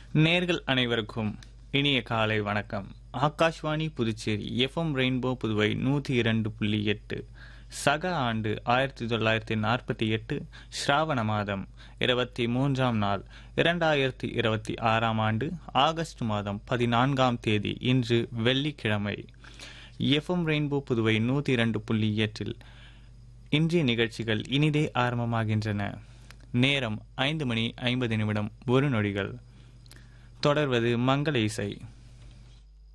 நேர்கள் அனைவருக்கும் இனிய காலை வணக்கம் ஆகாஷ்வாணி புதுச்சேரி எஃப்எம் ரெயின்போ புதுவை நூற்றி இரண்டு புள்ளி எட்டு சக ஆண்டு ஆயிரத்தி தொள்ளாயிரத்தி நாற்பத்தி எட்டு ஸ்ராவண மாதம் இருபத்தி மூன்றாம் நாள் இரண்டாயிரத்தி இருபத்தி ஆறாம் ஆண்டு ஆகஸ்ட் மாதம் பதினான்காம் தேதி இன்று வெள்ளிக்கிழமை எஃப்எம் ரெயின்போ புதுவை நூற்றி இரண்டு புள்ளி எட்டில் இன்றைய நிகழ்ச்சிகள் இனிதே ஆரம்பமாகின்றன நேரம் ஐந்து மணி ஐம்பது நிமிடம் ஒரு நொடிகள் தொடர்வது மங்கள இசை